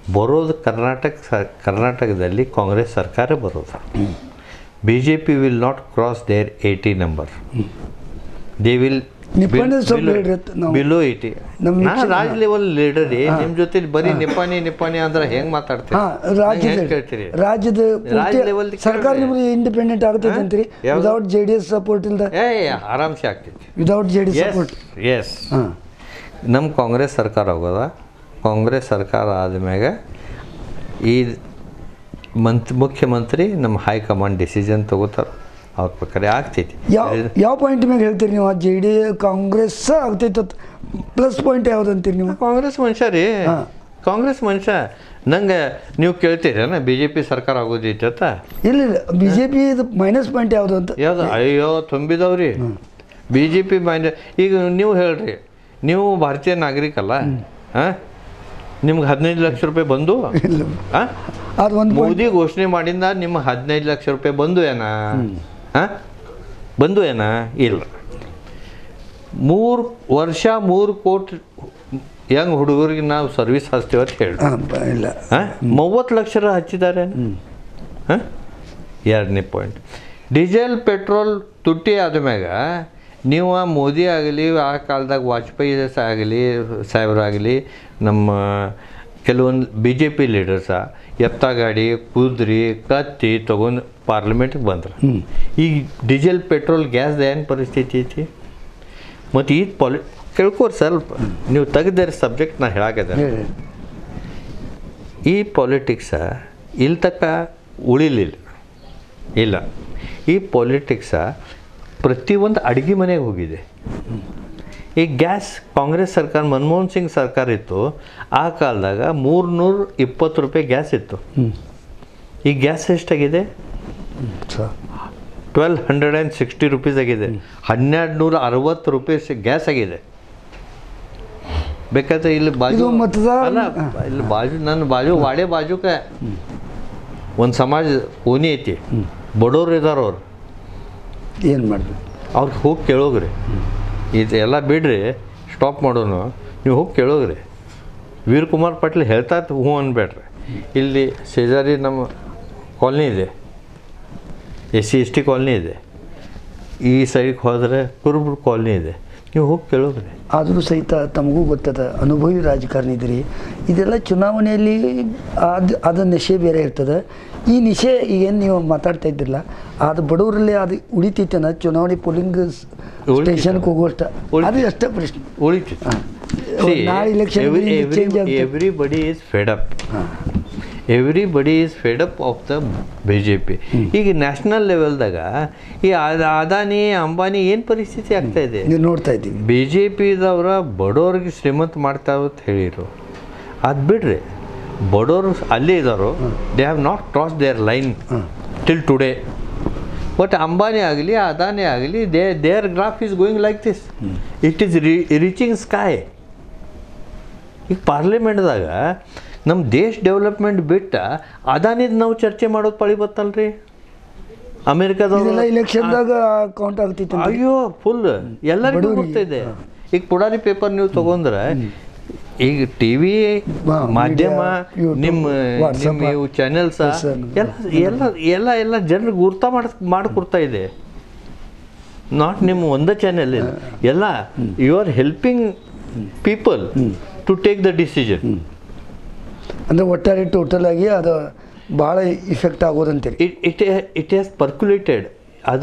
ಬರೋದು ಕರ್ನಾಟಕ ಸ- ಕರ್ನಾಟಕದಲ್ಲಿ ಕಾಂಗ್ರೆಸ್ ಸರ್ಕಾರ ಬರೋದು B J P will not cross their eighty number they will Nippani ಸ್ವಲ್ಪ ಹೇಳ್ರಿ ಅತ್ ನಾವು. ಬಿಲೋ ಏಯ್ಟಿ ನಮ್ಮ ನಾ ನಿಕ್ಷ- ರಾಜ್ ಲೆವೆಲ್ ಲೀಡರ್ ನಿಮ್ಮ ಜೊತೆ ಬರೀ ನಿಪ್ಪಾಣಿ ನಿಪ್ಪಾಣಿ ಅಂದ್ರೆ ಹೆಂಗ್ ಮಾತಾಡ್ತೀರಿ ಹಾ ಹೆಂಗ್ ರಾಜ್ಯದ ಕೇಳ್ತೀರಿ ರಾಜ್ಯದ ರಾಜ್ಯ ಪೂರ್ತಿ level ದ ಸರ್ಕಾರ ಕೇಳ್ರಿ. ನಿಮ್ದು ಇಂಡಿಪೆಂಡೆಂಟ್ ಆಗ್ತೈತೆ ಅಂತೀರಿ ಯಾವ್ದು? Without J D S support ಇಲ್ದ ಏ ಆರಾಮ್ಸೆ ಆಗ್ತೈತಿ without J D S support yes ಹಾಂ ನಮ್ಮ ಕಾಂಗ್ರೆಸ್ ಸರ್ಕಾರ ಹೋಗೋದ ಕಾಂಗ್ರೆಸ್ ಸರ್ಕಾರ ಆದಮ್ಯಾಗ ಈ ಮಂತ್ ಮುಖ್ಯಮಂತ್ರಿ ನಮ್ಮ ಹೈಕಮಾಂಡ್ ಡಿಸಿಷನ್ ತಗೋತಾರೆ ಅವ್ರ ಪ್ರಕಾರ ಆಗ್ತೈತಿ ಯಾವ ಯಾವ ಪಾಯಿಂಟ್ ಮ್ಯಾಗ ಹೇಳ್ತೀರಿ ನೀವು ಜೆ ಡಿ ಕಾಂಗ್ರೆಸ್ ಆಗ್ತೈತೆ ಪ್ಲಸ್ ಪಾಯಿಂಟ್ ಯಾವ್ದು ಅಂತೀರಿ ನೀವು ಕಾಂಗ್ರೆಸ್ ಮನುಷ್ಯ ರೀ ಹಾ. ಕಾಂಗ್ರೆಸ್ ಮನುಷ್ಯ ನಂಗೆ ನೀವು ಕೇಳ್ತೀರೇನ ಬಿ ಜೆ ಪಿ ಸರ್ಕಾರ ಆಗೋದೈತೆ ಅಂತ ಇಲ್ಲ ಇಲ್ಲ B J P minus point ಯಾವುದು ಅಂತ ಯಾವ್ದು ಅಯ್ಯೋ ತುಂಬಿದವ್ರಿ ಬಿ ಜೆ ಪಿ ಮೈಂಡ್ ಈಗ ನೀವು ಹೇಳ್ರಿ ನೀವು ಭಾರತೀಯ ನಾಗರಿಕ ಅಲ್ಲ ಹಾಂ ನಿಮ್ಗೆ ಹದಿನೈದು ಲಕ್ಷ ರೂಪಾಯಿ ಬಂದು ಇಲ್ಲ ಹಾಂ ಅದು ಒಂದು ಪಾಯಿಂಟ್ ಮೋದಿ ಘೋಷಣೆ ಮಾಡಿಂದ ನಿಮ್ಮ ಹದಿನೈದು ಲಕ್ಷ ರೂಪಾಯಿ ಬಂದು ಏನ ಹಾಂ ಬಂದು ಏನ ಇಲ್ಲ ಮೂರು ವರ್ಷ ಮೂರು ಕೋಟಿ ಯಂಗ್ ಹುಡುಗರಿಗೆ ನಾವು ಸರ್ವಿಸ್ ಹಚ್ತೀವಿ ಅಂತ ಹೇಳಿ ಹಾಂ ಇಲ್ಲ ಹಾಂ ಮೂವತ್ತು ಲಕ್ಷ ಹಚ್ಚಿದ್ದಾರೆ ಹಾಂ ಎರಡನೇ ಪಾಯಿಂಟ್ ಡೀಸೆಲ್ ಪೆಟ್ರೋಲ್ ತುಟ್ಟಿ ಆದ್ಮ್ಯಾಗ ನೀವು ಆ ಮೋದಿ ಆಗಲಿ ಆ ಕಾಲದಾಗ ವಾಜಪೇಯಿ ಆಗಲಿ ಸಾಹೇಬರಾಗಲಿ ನಮ್ಮ ಕೆಲವೊಂದು ಬಿ ಜೆ ಪಿ ಲೀಡರ್ಸ ಎತ್ತ ಗಾಡಿ ಕುದುರೆ ಕತ್ತಿ ತೊಗೊಂಡು ಪಾರ್ಲಿಮೆಂಟ್ಗೆ ಬಂದ್ರು ಈಗ ಡೀಸೆಲ್ ಪೆಟ್ರೋಲ್ ಗ್ಯಾಸ್ದ ಏನು ಪರಿಸ್ಥಿತಿ ಐತಿ ಮತ್ತು ಈ ಪಾಲಿ ಕೇಳ್ಕೋರಿ ಸ್ವಲ್ಪ ನೀವು ತೆಗೆದಾರೆ ಸಬ್ಜೆಕ್ಟ್ ನಾ ಹೇಳಾಕದ ಹೇಳಿ ಈ ಪಾಲಿಟಿಕ್ಸ ಇಲ್ಲಿ ತಕ್ಕ ಉಳಿಲಿಲ್ಲ ಇಲ್ಲ ಈ ಪಾಲಿಟಿಕ್ಸ ಪ್ರತಿಯೊಂದು ಅಡುಗೆ ಮನೆಗೆ ಹೋಗಿದೆ ಈ ಗ್ಯಾಸ್ ಕಾಂಗ್ರೆಸ್ ಸರ್ಕಾರ ಮನಮೋಹನ್ ಸಿಂಗ್ ಸರ್ಕಾರ ಇತ್ತು ಆ ಕಾಲದಾಗ ಮೂರ್ನೂರ ಇಪ್ಪತ್ತು ರೂಪಾಯಿ ಗ್ಯಾಸ್ ಇತ್ತು ಈ ಗ್ಯಾಸ್ ಎಷ್ಟಾಗಿದೆ ಸ- twelve hundred and sixty rupees ಆಗಿದೆ ಹನ್ನೆರಡು ನೂರ ಅರವತ್ತು ರೂಪಾಯಿ ಗ್ಯಾಸ್ ಆಗಿದೆ ಬೇಕಾದ್ರೆ ಇಲ್ಲಿ ಬಾಜು ಇದು ಮತದಾರ- ಅಲ್ಲ ಇಲ್ಲಿ ಬಾಜು ನನ್ನ ಬಾಜು ವಾಡೆ ಬಾಜುಕ ಒಂದು ಸಮಾಜ ಓಣಿ ಐತಿ ಬಡವ್ರು ಇದಾರ ಅವ್ರು ಏನು ಮಾಡ್ಬೇಕು ಅವ್ರಿಗೆ ಹೋಗಿ ಕೇಳೋಗ್ರಿ ಇದು ಎಲ್ಲ ಬಿಡ್ರಿ ಸ್ಟಾಪ್ ಮಾಡೋನು ನೀವು ಹೋಗಿ ಕೇಳೋಗ್ರಿ ವೀರ್ ಕುಮಾರ್ ಪಾಟೀಲ್ ಹೇಳ್ತಾ ಇತ್ತು ಹ್ಞೂ ಅನ್ಬೇಡ್ರಿ ಇಲ್ಲಿ ಸೇಜಾರಿ ನಮ್ಮ ಕಾಲನಿ ಇದೆ S C S T colony ಇದೆ ಈ ಸೈಡ್ಗೆ ಹೋದರೆ ಕುರುಬರು ಕಾಲನಿ ಇದೆ ನೀವು ಹೋಗಿ ಕೇಳೋಗ್ರಿ ಆದರೂ ಸಹಿತ ತಮಗೂ ಗೊತ್ತದ ಅನುಭವಿ ರಾಜಕಾರಣಿ ಇದ್ರಿ ಇದೆಲ್ಲ ಚುನಾವಣೆಯಲ್ಲಿ ಅದು ಅದು ನಿಶೆ ಬೇರೆ ಇರ್ತದೆ ಈ ನಿಶೆ ಏನು ನೀವು ಮಾತಾಡ್ತಾ ಇದ್ದಿರಲ್ಲ ಅದು ಬಡವರಲ್ಲಿ ಅದು ಉಳಿತೈತನ ಚುನಾವಣೆ ಪೋಲಿಂಗ್ ಸ್ಟೇಷನ್ಗೆ ಹೋಗುವಷ್ಟ ಅದು ಅಷ್ಟೇ ಪ್ರಶ್ನೆ ಉಳಿತು ನಾಳೆ election ಗೆ ಇದು change ಆಗ್ತದೆ. Everybody is fed up everybody is fed up of the B J P ಈಗ ನ್ಯಾಷನಲ್ ಲೆವೆಲ್ದಾಗ ಈ ಅದ- ಅದಾನಿ ಅಂಬಾನಿ ಏನು ಪರಿಸ್ಥಿತಿ ಆಗ್ತಾ ಇದೆ ನೀವು ನೋಡ್ತಾ ಇದ್ದೀವಿ ಬಿ ಜೆ ಪಿದವ್ರ ಬಡವ್ರಿಗೆ ಶ್ರೀಮಂತ ಮಾಡ್ತಾವ ಅಂತ ಹೇಳಿರು ಅದು ಬಿಡ್ರಿ ಬಡವರು ಅಲ್ಲೇ ಇದ್ದಾರೋ they have not cross their line till today but Ambani ಆಗಲಿ ಅದಾನಿ ಆಗಲಿ they their graph is going like this it is reaching sky ಈಗ ಪಾರ್ಲಿಮೆಂಟ್ದಾಗ ನಮ್ಮ ದೇಶ ಡೆವಲಪ್ಮೆಂಟ್ ಬಿಟ್ಟ ಅದಾನಿದ್ ನಾವು ಚರ್ಚೆ ಮಾಡೋದು ಪಳಿ ಬತ್ತಲ್ರಿ ಇದೆಲ್ಲ ಅಮೇರಿಕಾದವ್ರು ಇಲೆಕ್ಷನ್ದಾಗ ಕೌಂಟ್ ಆಗ್ತೈತೆ ಅಂತ ಅಯ್ಯೋ ಫುಲ್ ಎಲ್ಲರಿಗೂ ಬಡವ್ರಿಗೆ. ಗೊತ್ತಿದೆ ಈಗ ಪುಡಾರಿ ಪೇಪರ್ ನೀವು ತಗೊಂಡ್ರೆ ಈಗ ಟಿ ವಿ ಹಾ, ಮಾಧ್ಯಮ media, YouTube, ನಿಮ್ಮ WhatsApp, ನಿಮ್ಮ ಇವು ಚಾನೆಲ್ಸ್ Yes, sir. ಎಲ್ಲ ಎಲ್ಲ ಎಲ್ಲ ಎಲ್ಲ ಜನರಿಗೆ ಗುರ್ತ ಮಾಡ್ ಮಾಡಿಕೊಡ್ತಾ ಇದೆ ನಾಟ್ ನಿಮ್ಮ ಒಂದೇ ಚಾನೆಲ್ ಇಲ್ಲ ಎಲ್ಲ you are helping people to take the decision ಅಂದರೆ ಒಟ್ಟಾರೆ ಟೋಟಲ್ ಆಗಿ ಅದು ಭಾಳ ಇಫೆಕ್ಟ್ ಆಗೋದಂತೀರಿ it it it has percolated ಅದ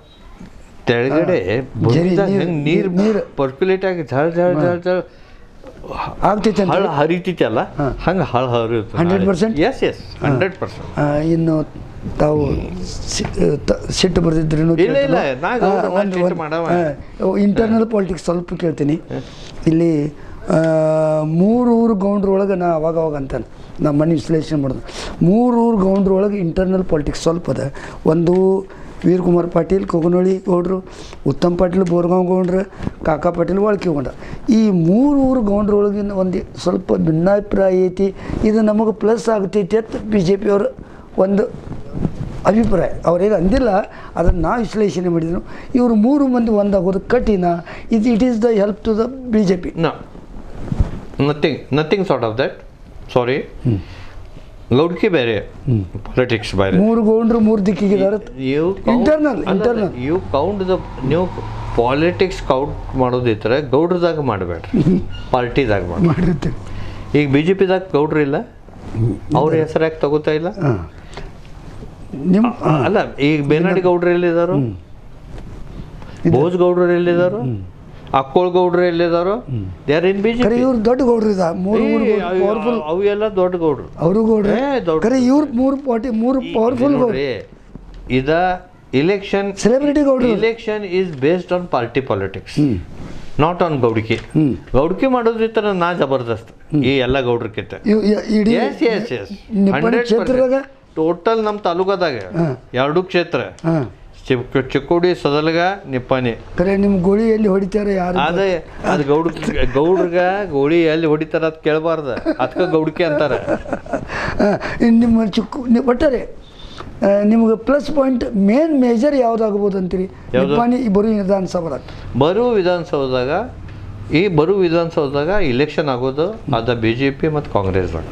ತೆಳಗಡೆ ಭೂಮಿದಾಗ ನೀರ್- ಹೆಂಗ್ ನೀರು ನೀರ್- ಪರ್ಕ್ಯುಲೇಟ್ ಆಗಿ ಝಳ ಝಳ ಝಳ ಝಳ ಆಗ್ತೈತೆ ಹಳ ಅಂತ ಹರಿತೈತಲ್ಲ ಹಾ. ಹಂಗೆ ಹಳ ಹರಿಯುತ್ತೆ 100%? ಎಸ್ ಎಸ್ ಹಂಡ್ರೆಡ್ ಪರ್ಸೆಂಟ್ ಇನ್ನು ತಾವು ಸಿ- ತ- ಸಿಟ್ಟು ಬರ್ದಿದ್ರೇನು ಇಲ್ಲ, ಇಲ್ಲ, ನಾ ಗೌರವ, ನಾ ಸಿಟ್ಟು ಮಾಡವ. ಇಂಟರ್ನಲ್ ಪಾಲಿಟಿಕ್ಸ್ ಸ್ವಲ್ಪ ಕೇಳ್ತೀನಿ ಇಲ್ಲಿ ಆ, ಮೂರು ಊರು ಗೌಂಡ್ರೊಳಗೆ ನಾ ಅವಾಗ ಅವಾಗ ಅಂತಾನೆ ನಾ ಮನೆ ವಿಶ್ಲೇಷಣೆ ಮಾಡೋದು ಮೂರು ಊರು ಗೌಂಡ್ರೊಳಗೆ ಇಂಟರ್ನಲ್ ಪಾಲಿಟಿಕ್ಸ್ ಸ್ವಲ್ಪ ಅದ ಒಂದು ವೀರ್ ಕುಮಾರ್ ಪಾಟೀಲ್ ಕೊಗನೊಳಿ ಗೌಡ್ರು ಉತ್ತಮ್ ಪಾಟೀಲ್ ಬೋರ್ಗಾಂವ್ ಗೌಡ್ರು ಕಾಕಾ ಪಾಟೀಲ್ ಒಳಕೆ ಗೌಡ ಈ ಮೂರು ಊರು ಗೌಂಡ್ರೊಳಗಿನ ಒಂದು ಸ್ವಲ್ಪ ಭಿನ್ನಾಭಿಪ್ರಾಯ ಐತಿ ಇದು ನಮಗೆ ಪ್ಲಸ್ ಆಗ್ತೈತಿ ಅಂತ ಬಿ ಜೆ ಪಿಯವರು ಒಂದು ಅಭಿಪ್ರಾಯ ಅವ್ರೇನು ಅಂದಿಲ್ಲ ಅದನ್ನು ನಾ ವಿಶ್ಲೇಷಣೆ ಮಾಡಿದ್ರು ಇವರು ಮೂರು ಮಂದಿ ಒಂದಾಗೋದು ಕಠಿಣ ಇದು it is the help to the B J P no nothing nothing sort of that ಸಾರಿ ಗೌಡ್ಕಿ ಬೇರೆ ಪೊಲಿಟಿಕ್ಸ್ ಬೇರೆ ಮೂರು ಗೌಂಡ್ರು ಮೂರು ದಿಕ್ಕಿಗಿದ್ದಾರೆ you Internal, internal. You count the ನೀವು ಪಾಲಿಟಿಕ್ಸ್ ಕೌಂಟ್ ಮಾಡೋದಿದ್ರೆ ಗೌಡ್ರದಾಗ ಮಾಡಬೇಡ್ರಿ ಪಾರ್ಟಿದಾಗ ಮಾಡಿ ಮಾಡಿರ್ತೀವಿ ಈಗ ಬಿ ಜೆ ಪಿದಾಗ ಗೌಡ್ರು ಇಲ್ಲ ಅವ್ರ ಹೆಸರು ಯಾಕೆ ತಗೋತಾ ಇಲ್ಲ ಹಾಂ ನಿಮ್ಮ ಅಲ್ಲ ಈಗ ಬೇನಾಡಿ ಗೌಡ್ರು ಎಲ್ಲಿದ್ದಾರೋ ಬೋಸ್ ಗೌಡ್ರು ಎಲ್ಲಿದ್ದಾರೋ ಅಕ್ಕೋಳ್ ಗೌಡ್ರು ಎಲ್ಲಿದ್ದಾರೋ they are in B J ಖರೆ ಇವ್ರು ದೊಡ್ಡ ಗೌಡ್ರು ಇದ ಮೂರು ಮೂರು ಪವರ್ಫುಲ್ ಅವು ಎಲ್ಲ ದೊಡ್ಡ ಗೌಡ್ರು ಅವರು ಗೌಡ್ರೆ ಏ, ದೊಡ್ಡ- ಖರೆ ಇವ್ರು ಮೂರು ಪಾರ್ಟಿ ಮೂರು ಪವರ್ಫುಲ್ ಗೌಡ್ರು ನೋಡ್ರಿ ಇದ ಇಲೆಕ್ಷನ್ Celebrity ಗೌಡ್ರು. Election is based on party politics not on ಗೌಡ್ಕಿ ಹ್ಮ್. ಗೌಡ್ಕಿ ಮಾಡೋದಿತ್ತ ನಾ ಜಬರ್ದಸ್ತ್ ಈ ಎಲ್ಲ ಗೌಡ್ರಕ್ಕಿಂತ ಇವ್- ಇ- ಇಡೀ ಎಸ್ ಎಸ್ ಎಸ್ ನಿಪ್ಪಾಣಿ ಕ್ಷೇತ್ರದಾಗ ಟೋಟಲ್ ನಮ್ಮ ತಾಲೂಕದಾಗ ಹಾ. ಎರಡು ಕ್ಷೇತ್ರ ಹಾಂ ಚಿಕ್ಕ ಚಿಕ್ಕೋಡಿ ಸದಲ್ಗ ನಿಪ್ಪಾಣಿ ಖರೆ ನಿಮ್ಮ ಗೋಳಿ ಎಲ್ಲಿ ಹೊಡಿತಾರೆ ಯಾರು ಅದೇ ಅದು ಗೌಡ್ ಗೌಡ್ರಗ ಗೋಳಿ ಎಲ್ಲಿ ಹೊಡಿತಾರ ಅದ್ ಕೇಳಬಾರ್ದ ಅದಕ್ಕೆ ಗೌಡ್ಕಿ ಅಂತಾರ ಆ, ನಿಮ್ಮ ಚಿಕ್ಕ ನಿ- ಒಟ್ಟಾರೆ ಆ, ನಿಮ್ಗೆ ಪ್ಲಸ್ ಪಾಯಿಂಟ್ ಮೇನ್ ಮೇಜರ್ ಯಾವ್ದಾಗ್ಬೋದು ಅಂತೀರಿ ಯಾವ್ದು? ನಿಪ್ಪಾಣಿ ಬರೋ ವಿಧಾನಸಭಾದಾಗ ಬರುವ ವಿಧಾನಸೌಧದಾಗ ಈ ಬರುವ ವಿಧಾನಸೌಧದಾಗ ಇಲೆಕ್ಷನ್ ಆಗೋದು ಅದ ಬಿ ಜೆ ಪಿ ಮತ್ತು ಕಾಂಗ್ರೆಸ್ದಾಗ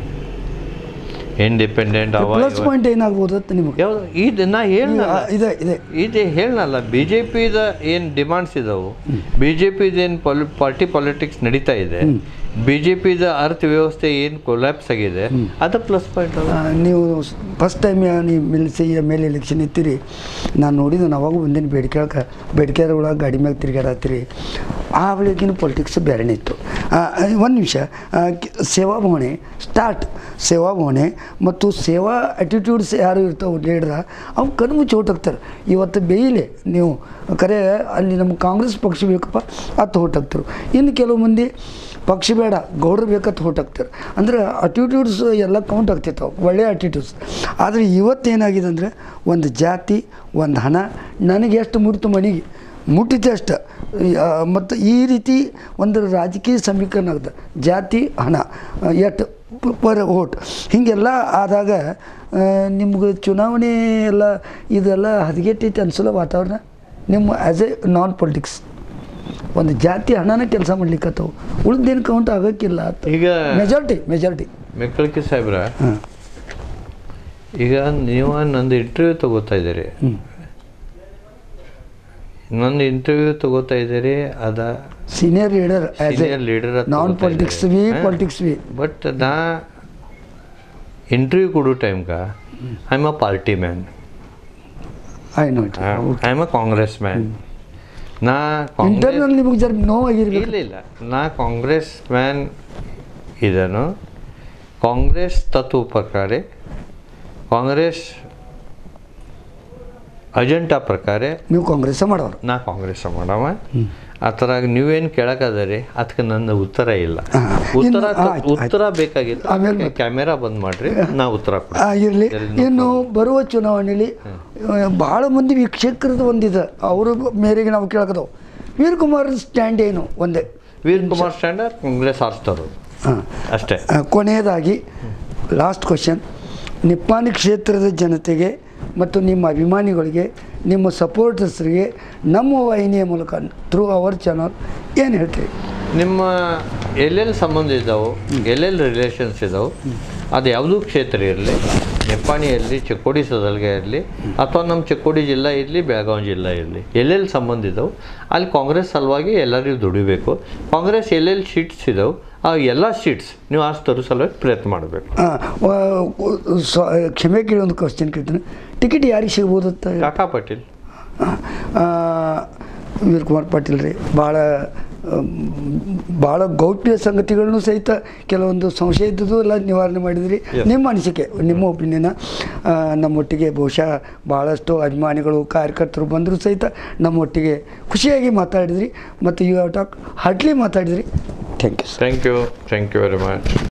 ಇಂಡಿಪೆಂಡೆಂಟ್ ಅವ ಪ್ಲಸ್ ಇವ. ಪಾಯಿಂಟ್ ಏನಾಗ್ಬೋದು ಅಂತ ನಿಮಗೆ ಯಾವ್ದು ಇದು ನಾ ಹೇಳಲ್ಲ ಇದೆ ಇದೆ ಇದು ಹೇಳಲ್ಲ ಬಿ ಜೆ ಪಿದ ಏನು ಡಿಮಾಂಡ್ಸ್ ಇದಾವು ಬಿ ಜೆ ಪಿದ ಏನು ಪಾಲಿ ಪಾರ್ಟಿ ಪಾಲಿಟಿಕ್ಸ್ ನಡೀತಾ ಇದೆ ಬಿ ಜೆ ಪಿದ ಅರ್ಥವ್ಯವಸ್ಥೆ ಏನು ಕೊಲ್ಯಾಪ್ಸ್ ಆಗಿದೆ ಅದು ಪ್ಲಸ್ ಪಾಯಿಂಟ್ ಅದ ಆ, ನೀವು ಫಸ್ಟ್ ಟೈಮ್ ನೀವು ಮಿಲ್ಸಿ ಮೇಲೆ ಎಲೆಕ್ಷನ್ ಇತ್ತೀರಿ ನಾನು ನೋಡಿದ್ದು ನಾವಾಗ ಬಂದಿನ ಬೇಡಿಕೆ ಬೇಡಿಕೆ ಒಳಗೆ ಗಾಡಿ ಮೇಲೆ ತಿರುಗಾಡತ್ತೀರಿ ಆ ಬೆಳಗಿನ ಪೊಲಿಟಿಕ್ಸ್ ಬೇರೆನೇ ಇತ್ತು ಒಂದು ನಿಮಿಷ ಆ, ಕೆ- ಸೇವಾ ಭವನೆ ಸ್ಟಾರ್ಟ್ ಸೇವಾ ಭವನೆ ಮತ್ತು ಸೇವಾ ಆ್ಯಟಿಟ್ಯೂಡ್ಸ್ ಯಾರು ಇರ್ತಾವೆ ಲೀಡ್ರ ಅವು ಕಣ್ಮುಚ್ಚಿ ಹೊರ್ಟೋಗ್ತಾರೆ ಇವತ್ತು ಬೇಯಿಲೆ ನೀವು ಕರೆ ಅಲ್ಲಿ ನಮ್ಮ ಕಾಂಗ್ರೆಸ್ ಪಕ್ಷ ಬೇಕಪ್ಪ ಅದು ಹೊರ್ಟೋಗ್ತಾರೆ ಇನ್ನು ಕೆಲವು ಮಂದಿ ಪಕ್ಷ ಬೇಡ ಗೌಡ್ರು ಬೇಕಂತ ಹೊರ್ಟಾಗ್ತಾರೆ ಅಂದ್ರೆ ಅಟಿಟ್ಯೂಡ್ಸ್ ಎಲ್ಲ ಕೌಂಟ್ ಆಗ್ತಿರ್ತಾವೆ ಒಳ್ಳೆಯ ಅಟಿಟ್ಯೂಡ್ಸ್ ಆದರೆ ಇವತ್ತೇನಾಗಿದೆ ಅಂದರೆ ಒಂದು ಜಾತಿ ಒಂದು ಹಣ ನನಗೆ ಎಷ್ಟು ಮುರಿತು ಮನೆಗೆ ಮುಟ್ಟಿತೆ ಅಷ್ಟು ಮತ್ತು ಈ ರೀತಿ ಒಂದು ರಾಜಕೀಯ ಸಮೀಕರಣ ಆಗುತ್ತೆ ಜಾತಿ ಹಣ ಎಷ್ಟು ಪರ್ ಓಟ್ ಹೀಗೆಲ್ಲ ಆದಾಗ ನಿಮ್ಗೆ ಚುನಾವಣೆ ಎಲ್ಲ ಇದೆಲ್ಲ ಹದಗೆಟ್ಟೈತೆ ಅನ್ಸಲ್ಲ ವಾತಾವರಣ ನಿಮ್ಮ ಆ್ಯಸ್ ಎ ನಾನ್ ಪೊಲಿಟಿಕ್ಸ್ ಒಂದು ಜಾತಿ ಹಣನ ಕೆಲಸ ಮಾಡ್ಲಿಕ್ಕತ್ತವು ಉಳ್ದೇನು ಕೌಂಟ್ ಆಗೋಕ್ಕಿಲ್ಲ ಅಂತ ಈಗ ಮೆಜಾರಿಟಿ ಮೆಜಾರಿಟಿ ಮೆಕ್ಕಳಿಕೆ ಸಾಹೇಬ್ರ ಹಾಂ ಈಗ ನೀವು ನಂದು ಇಂಟರ್ವ್ಯೂ ತಗೋತಾ ಇದ್ದೀರಿ ಹ್ಞೂ ನಂದು ಇಂಟರ್ವ್ಯೂ ತಗೋತಾ ಇದ್ದೀರಿ ಅದ senior leader as a senior leader ನಾನ್ ಪೊಲಿಟಿಕ್ಸ್ ವಿ ಪೊಲಿಟಿಕ್ಸ್ ವಿ ಬಟ್ ನಾ ಇಂಟರ್ವ್ಯೂ ಕೊಡೋ ಟೈಮ್ಗ I am a party man I know it I am a Congress man ನಾ ಕಾಂಗ್ರೆಸ್ ಇಂಟರ್ನಲ್ ನಿಮಗೆ ಜರ ನೋವಾಗಿರ್ಬೇಕು ಇಲ್ಲ ಇಲ್ಲ ನಾ ಕಾಂಗ್ರೆಸ್ ಮ್ಯಾನ್ ಇದನ್ನು ಕಾಂಗ್ರೆಸ್ ತತ್ವ ಪ್ರಕಾರ ಕಾಂಗ್ರೆಸ್ ಅಜೆಂಡಾ ಪ್ರಕಾರ ನೀವು ಕಾಂಗ್ರೆಸ್ ಮಾಡೋರು ನಾ ಕಾಂಗ್ರೆಸ್ ಮಾಡವ ಆ ಥರ ನೀವೇನು ಕೇಳಕ್ಕದರಿ ಅದಕ್ಕೆ ನನ್ನ ಉತ್ತರ ಇಲ್ಲ ಹಾ. ಉತ್ತರ ಇನ್ನು- ತ- ಆಯ್ತು, ಉತ್ತರ ಬೇಕಾಗಿತ್ತು ಆಮೇಲೆ ಅದಕ್ಕೆ ಕ್ಯಾಮೆರಾ ಬಂದ್ ಮಾಡ್ರಿ ನಾ ಉತ್ತರ ಕೊಡ್ತೀನಿ ಇರಲಿ There is no ಇನ್ನು ಬರುವ ಚುನಾವಣೆಯಲ್ಲಿ ಭಾಳ ಮಂದಿ ವೀಕ್ಷಕರದ್ದು ಒಂದಿದೆ ಅವ್ರ ಮೇರೆಗೆ ನಾವು ಕೇಳಕದವು ವೀರಕುಮಾರ್ ಸ್ಟ್ಯಾಂಡ್ ಏನು ಒಂದೇ ವೀರ್ ಕುಮಾರ್ ಸ್ಟ್ಯಾಂಡರ್ ಕಾಂಗ್ರೆಸ್ ಆರಿಸ್ತಾರು ಹಾಂ ಅಷ್ಟೇ ಕೊನೆಯದಾಗಿ ಲಾಸ್ಟ್ ಕ್ವಶನ್ ನಿಪ್ಪಾಣಿ ಕ್ಷೇತ್ರದ ಜನತೆಗೆ ಮತ್ತು ನಿಮ್ಮ ಅಭಿಮಾನಿಗಳಿಗೆ ನಿಮ್ಮ ಸಪೋರ್ಟರ್ಸ್ರಿಗೆ ನಮ್ಮ ವಾಹಿನಿಯ ಮೂಲಕ ಥ್ರೂ ಅವರ್ ಚಾನಲ್ ಏನು ಹೇಳ್ತೀರಿ ನಿಮ್ಮ ಎಲ್ಲೆಲ್ಲಿ ಸಂಬಂಧ ಇದ್ದಾವೆ ಎಲ್ಲೆಲ್ಲಿ ರಿಲೇಷನ್ಸ್ ಇದ್ದಾವೆ ಅದು ಯಾವುದೂ ಕ್ಷೇತ್ರ ಇರಲಿ ನಿಪ್ಪಾಣಿ ಇರಲಿ ಚಿಕ್ಕೋಡಿ ಸದಲ್ಗೆ ಇರಲಿ ಅಥವಾ ನಮ್ಮ ಚಿಕ್ಕೋಡಿ ಜಿಲ್ಲಾ ಇರಲಿ ಬೆಳಗಾವಿ ಜಿಲ್ಲಾ ಇರಲಿ ಎಲ್ಲೆಲ್ಲಿ ಸಂಬಂಧ ಇದ್ದಾವೆ ಅಲ್ಲಿ ಕಾಂಗ್ರೆಸ್ ಸಲುವಾಗಿ ಎಲ್ಲರಿಗೂ ದುಡಿಬೇಕು ಕಾಂಗ್ರೆಸ್ ಎಲ್ಲೆಲ್ಲಿ ಸೀಟ್ಸ್ ಇದ್ದಾವೆ ಆ ಎಲ್ಲ ಸೀಟ್ಸ್ ನೀವು ಆಸ್ ತರೋ ಸಲುವಾಗಿ ಪ್ರಯತ್ನ ಮಾಡಬೇಕು ಆ, ವ- ಸ್ವ- ಕ್ಷಮೆ ಕೇಳಿ ಒಂದು ಕ್ವಶನ್ ಕೇಳ್ತೀನಿ ಟಿಕೆಟ್ ಯಾರಿಗೆ ಸಿಗ್ಬೋದು ಅಂತ ಕಾಕಾ ಪಾಟೀಲ್ ಆ, ವೀರಕುಮಾರ್ ಪಾಟೀಲ್ ರೀ ಭಾಳ ಭಾಳ ಗೌಪ್ಯ ಸಂಗತಿಗಳನ್ನು ಸಹಿತ ಕೆಲವೊಂದು ಸಂಶಯ ಇದ್ದದ್ದು ಎಲ್ಲ ನಿವಾರಣೆ ಮಾಡಿದ್ರಿ Yes. ನಿಮ್ಮ ಅನಿಸಿಕೆ ನಿಮ್ಮ ಒಪಿನಿಯನ್ ನಮ್ಮೊಟ್ಟಿಗೆ ಬಹುಶಃ ಭಾಳಷ್ಟು ಅಭಿಮಾನಿಗಳು ಕಾರ್ಯಕರ್ತರು ಬಂದರೂ ಸಹಿತ ನಮ್ಮೊಟ್ಟಿಗೆ ಖುಷಿಯಾಗಿ ಮಾತಾಡಿದ್ರಿ ಮತ್ತು ಯು ಹ್ಯಾವ್ ಟಾಕ್ ಹಾರ್ಟ್ಲಿ ಮಾತಾಡಿದ್ರಿ thank you thank you thank you very much